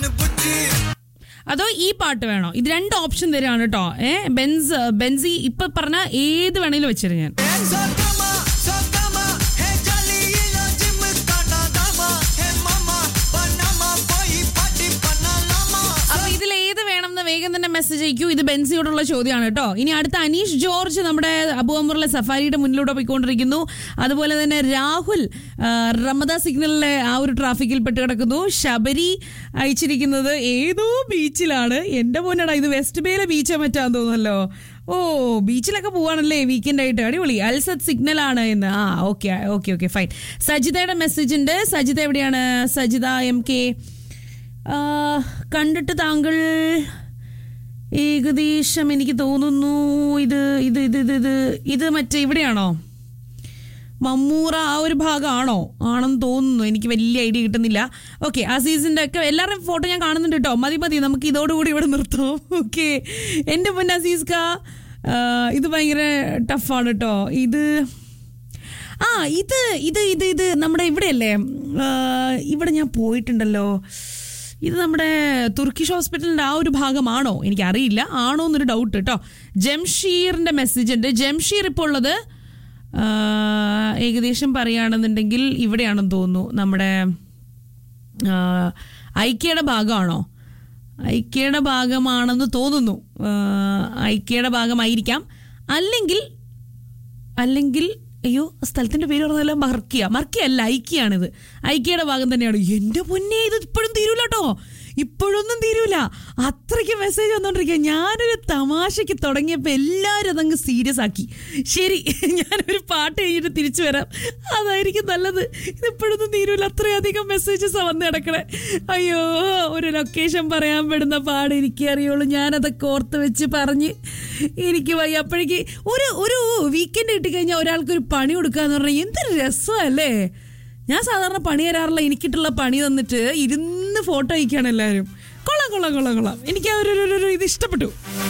बुद्धि അതോ ഈ പാട്ട് വേണോ ഇത് രണ്ട് ഓപ്ഷൻ തരാണ് കേട്ടോ ഏ ബെൻസ് ബെൻസി ഇപ്പൊ പറഞ്ഞ ഏത് വേണേലും വെച്ചിരു ഞാൻ सगमा सगमा है जाली लो जिम काटा दामा है मामा पनामा कोई पार्टी बना लामा അപ്പൊ ഇതിൽ ഏത് വേണം എന്ന് വേഗം തന്നെ മെസ്സേജ് അയക്കൂ ഇത് ബെൻസിയോടുള്ള ചോദ്യമാണ് കേട്ടോ ഇനി അടുത്ത അനീഷ് ജോർജ് നമ്മുടെ അബുഅമറിലെ സഫാരിയുടെ മുന്നിലൂടെ പോയിക്കൊണ്ടിരിക്കുന്നു അതുപോലെ തന്നെ രാഹുൽ ആ, റമദ സിഗ്നലിലെ ആ ഒരു ട്രാഫിക്കിൽ പെട്ട് കിടക്കുന്നു ശബരി അയച്ചിരിക്കുന്നത് ഏതോ ബീച്ചിലാണ് എന്റെ മോനടാ ഇത് വെസ്റ്റ് ബേയിലെ ബീച്ചാ മറ്റാന്ന് തോന്നുന്നല്ലോ ഓ ബീച്ചിലൊക്കെ പോവാണല്ലേ വീക്കെൻഡ് ആയിട്ട് അടിപൊളി അൽസത് സിഗ്നൽ ആണ് എന്ന് ആ ഓക്കെ ഓക്കെ ഓക്കെ ഫൈൻ സജിതയുടെ മെസ്സേജ് ഉണ്ട് സജിത എവിടെയാണ് സജിത എം കെ ആ, കണ്ടിട്ട് താങ്കൾ ഏകദേശം എനിക്ക് തോന്നുന്നു ഇത് ഇത് ഇത് ഇത് ഇത് ഇത് മറ്റേ ഇവിടെയാണോ മമ്മൂറ ആ ഒരു ഭാഗമാണോ ആണെന്ന് തോന്നുന്നു എനിക്ക് വലിയ ഐഡിയ കിട്ടുന്നില്ല ഓക്കെ അസീസിന്റെ ഒക്കെ എല്ലാവരുടെയും ഫോട്ടോ ഞാൻ കാണുന്നുണ്ട് കേട്ടോ മതി മതി നമുക്ക് ഇതോടുകൂടി ഇവിടെ നിർത്താം ഓക്കെ എൻ്റെ മുൻ അസീസ്ക ആ, ഇത് ഭയങ്കര ടഫാണ് കേട്ടോ ഇത് ആ ഇത് ഇത് ഇത് ഇത് നമ്മുടെ ഇവിടെയല്ലേ ആ, ഇവിടെ ഞാൻ പോയിട്ടുണ്ടല്ലോ ഇത് നമ്മുടെ തുർക്കിഷ് ഹോസ്പിറ്റലിന്റെ ആ ഒരു ഭാഗമാണോ എനിക്കറിയില്ല ആണോ എന്നൊരു ഡൗട്ട് കേട്ടോ ജംഷീറിന്റെ മെസ്സേജ് ഉണ്ട് ജംഷീർ ഇപ്പോൾ ഉള്ളത് ആ, ഏകദേശം പറയുകയാണെന്നുണ്ടെങ്കിൽ ഇവിടെയാണെന്ന് തോന്നുന്നു നമ്മുടെ ആ, ഐക്യയുടെ ഭാഗമാണോ ഐക്യയുടെ ഭാഗമാണെന്ന് തോന്നുന്നു ആ, ഐക്യയുടെ ഭാഗമായിരിക്കാം അല്ലെങ്കിൽ അല്ലെങ്കിൽ അയ്യോ സ്ഥലത്തിന്റെ പേര് പറഞ്ഞല്ലോ മർക്കിയ മർക്കിയ അല്ല ഐക്യാണിത് ഐക്യയുടെ ഭാഗം തന്നെയാണ് എന്റെ പൊന്നെ ഇത് ഇപ്പോഴും തീരൂല കേട്ടോ ഇപ്പോഴൊന്നും തീരൂല അത്രയ്ക്ക് മെസ്സേജ് വന്നോണ്ടിരിക്കുക ഞാനൊരു തമാശയ്ക്ക് തുടങ്ങിയപ്പോൾ എല്ലാവരും അതങ്ങ് സീരിയസ് ആക്കി ശരി ഞാനൊരു പാട്ട് കഴിഞ്ഞിട്ട് തിരിച്ചു വരാം അതായിരിക്കും നല്ലത് ഇത് ഇപ്പോഴൊന്നും തീരൂല അത്രയധികം മെസ്സേജസ് വന്ന് കിടക്കണേ അയ്യോ ഒരു ലൊക്കേഷൻ പറയാൻ പെടുന്ന പാട് എനിക്ക് അറിയുള്ളൂ ഞാനതൊക്കെ ഓർത്ത് വെച്ച് പറഞ്ഞ് എനിക്ക് വയ്യ അപ്പോഴേക്ക് ഒരു ഒരു വീക്കെൻഡ് കിട്ടിക്കഴിഞ്ഞാൽ ഒരാൾക്ക് ഒരു പണി കൊടുക്കുക എന്ന് പറഞ്ഞാൽ എന്തൊരു രസമല്ലേ ഞാൻ സാധാരണ പണി തരാറില്ല എനിക്കിട്ടുള്ള പണി തന്നിട്ട് ഇരുന്ന് ഫോട്ടോ അയക്കുകയാണ് എല്ലാവരും കൊള്ളാം കൊള്ളാം കൊള്ളാം കൊള്ളാം എനിക്ക് ആ ഒരു ഒരു- ഒരു ഇത് ഇഷ്ടപ്പെട്ടു